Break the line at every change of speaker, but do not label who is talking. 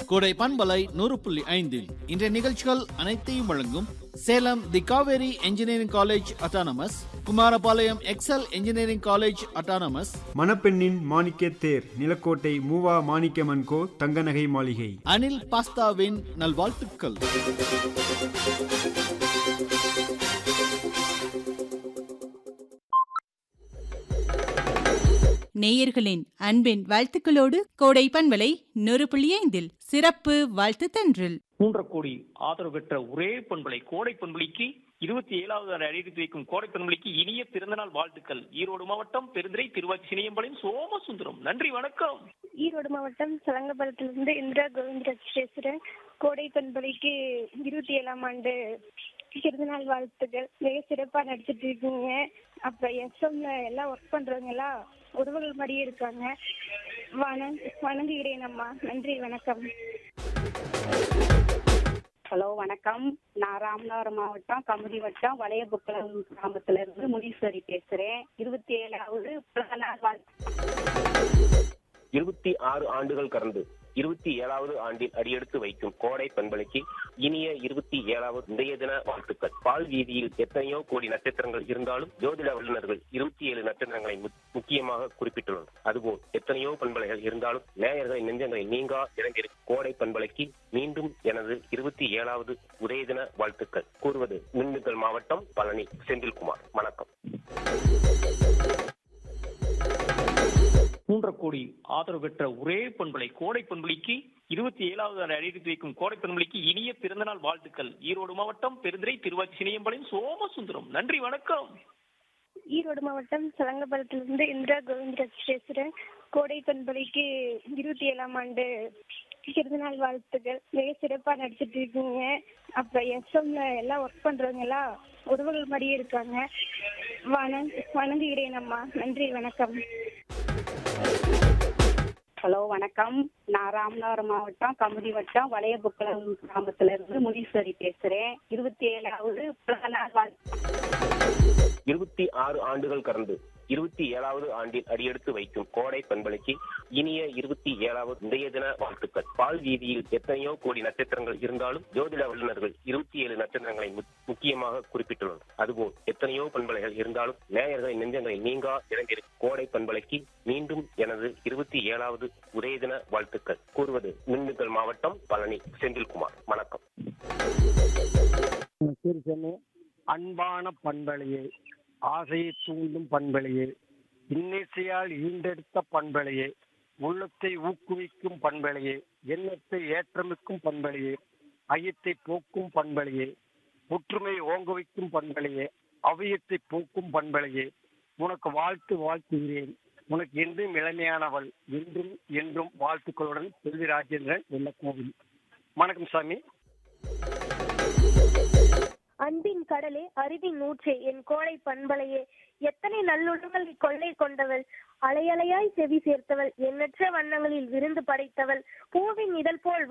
கோடை பண்பலை நூறு புள்ளி ஐந்தில் இன்றைய நிகழ்ச்சிகள் அனைத்தையும் வழங்கும் Salem the Kaveri engineering college autonomous Kumarapalayam Excel engineering college autonomous
மணப்பெண்ணின் மாணிக்க தேர் நிலக்கோட்டை மூவா மாணிக்கமன் கோ தங்கநகை மாளிகை
அனில் பாஸ்தாவின் நல்வாழ்த்துக்கள்
நேயர்களின் அன்பின் வாழ்த்துக்களோடு கோடை பண்பலை நூறு புள்ளி ஐந்தில் சிறப்பு வாழ்த்து தன்றில்
மூன்றரை கோடி ஆதரவு பெற்ற ஒரே பண்பலை கோடை பண்பலிக்கு இருபத்தி ஏழாவது ஆண்டு அடித்து வைக்கும் கோடை பண்பலிக்கு இனிய பிறந்தநாள் வாழ்த்துக்கள் ஈரோடு மாவட்டம் பெருந்துறை திருவாச்சி சினியம்பாளையம் சோமசுந்தரம் நன்றி வணக்கம்
ஈரோடு மாவட்டம் சலங்கபுரத்திலிருந்து இந்திரா கோவிந்தராஜ் பேசுறேன் கோடை பண்பலைக்கு இருபத்தி ஏழாம் ஆண்டு பிறந்தநாள் வாழ்த்துக்கள் மிக சிறப்பா நடிச்சிட்டு இருக்கீங்க அப்புறம் எஸ்எம்ல எல்லாம் ஒர்க் பண்றவங்க எல்லாம் உறவுகள் மாதிரியே இருக்காங்க வணங் வணங்குகிறேன் அம்மா நன்றி வணக்கம்
ஹலோ வணக்கம் நான் ராமநாதபுரம் மாவட்டம் கமுதி வட்டம் வளையபுக்குளம் கிராமத்துல இருந்து முனீஸ்வரி பேசுறேன் இருபத்தி ஏழாவது பிறந்தநாள் வாழ்த்து
இருபத்தி ஆறு ஆண்டுகள் கடந்து இருபத்தி ஏழாவது ஆண்டில் அடியெடுத்து வைக்கும் கோடை பண்பலைக்கு இனிய இருபத்தி ஏழாவது உதய தின வாழ்த்துக்கள் பால் வீதியில் எத்தனையோ கோடி நட்சத்திரங்கள் இருந்தாலும் ஜோதிட வல்லுநர்கள் இருபத்தி ஏழு நட்சத்திரங்களை மு- முக்கியமாக குறிப்பிட்டுள்ளனர் அதுபோல் எத்தனையோ பண்பலைகள் இருந்தாலும் நேயர்களின் நெஞ்சங்களை நீங்கா இறங்கியிருக்கும் கோடை பண்பலைக்கு மீண்டும் எனது இருபத்தி ஏழாவது உதய தின வாழ்த்துக்கள் கூறுவது திண்டுக்கல் மாவட்டம் பழனி செந்தில்குமார் வணக்கம்
மூன்றரை கோடி ஆதரவு பெற்ற ஒரே பண்பலை கோடை பண்பலிக்கு இருபத்தி ஏழாவது ஆண்டு அடித்து வைக்கும் கோடை பண்பலிக்கு இனிய பிறந்தநாள் வாழ்த்துக்கள் ஈரோடு மாவட்டம் பெருந்துறை திருவாச்சி சினியம்பாளையம் சோமசுந்தரம் நன்றி வணக்கம்
ஈரோடு மாவட்டம் சலங்கபுரத்திலிருந்து இந்திரா கோவிந்தராஜ் பேசுறேன் கோடை பண்பலைக்கு இருபத்தி ஏழாம் ஆண்டு பிறந்தநாள் வாழ்த்துக்கள் மிக சிறப்பா நடிச்சிட்டு இருக்கீங்க அப்புறம் எஸ்எம்ல எல்லாம் ஒர்க் பண்றவங்க எல்லாம் உறவுகள் மாதிரியே இருக்காங்க வணங் வணங்குகிறேன் அம்மா நன்றி வணக்கம்
ஹலோ வணக்கம் நான் ராமநாதபுரம் மாவட்டம் கமுதி வட்டம் வளையபுக்குளம் கிராமத்துல இருந்து முனீஸ்வரி பேசுறேன் இருபத்தி ஏழாவது பிறந்தநாள் வாழ்த்து
இருபத்தி ஆறு ஆண்டுகள் கடந்து இருபத்தி ஏழாவது ஆண்டில் அடியெடுத்து வைக்கும் கோடை பண்பலைக்கு இனிய இருபத்தி ஏழாவது உதய தின வாழ்த்துக்கள் பால் வீதியில் எத்தனையோ கோடி நட்சத்திரங்கள் இருந்தாலும் ஜோதிட வல்லுநர்கள் இருபத்தி ஏழு நட்சத்திரங்களை மு- முக்கியமாக குறிப்பிட்டுள்ளனர் அதுபோல் எத்தனையோ பண்பலைகள் இருந்தாலும் நேயர்களின் நெஞ்சங்களை நீங்கா இறங்கியிருக்கும் கோடை பண்பலைக்கு மீண்டும் எனது இருபத்தி ஏழாவது உதய தின வாழ்த்துக்கள் கூறுவது திண்டுக்கல் மாவட்டம் பழனி செந்தில்குமார் வணக்கம்
திருச்சென்னை அன்பான பண்பலையே ஆசையை தூண்டும் பண்பலையே இன்னிசையால் ஈண்டெடுத்த பண்பலையே உள்ளத்தை ஊக்குவிக்கும் பண்பலையே எண்ணத்தை ஏற்றமிக்கும் பண்பலையே ஐயத்தை போக்கும் பண்பலையே ஒற்றுமை ஓங்குவிக்கும் பண்பலையே அவியத்தை போக்கும் பண்பலையே உனக்கு வாழ்த்து வாழ்த்துகிறேன் உனக்கு என்றும் இளமையானவள் என்றும் என்றும் வாழ்த்துக்களுடன் செல்வி ராஜேந்திரன் வெள்ளக்கோவில் வணக்கம் சாமி
அன்பின் கடலே அறிவின் ஊற்றே என் கோடை பண்பலையே எத்தனை நல்லுணங்களை கொள்ளை கொண்டவள் அலையலையாய் செவி சேர்த்தவள் எண்ணற்ற வண்ணங்களில் விருந்து படைத்தவள் பூவின் இதழ் போல்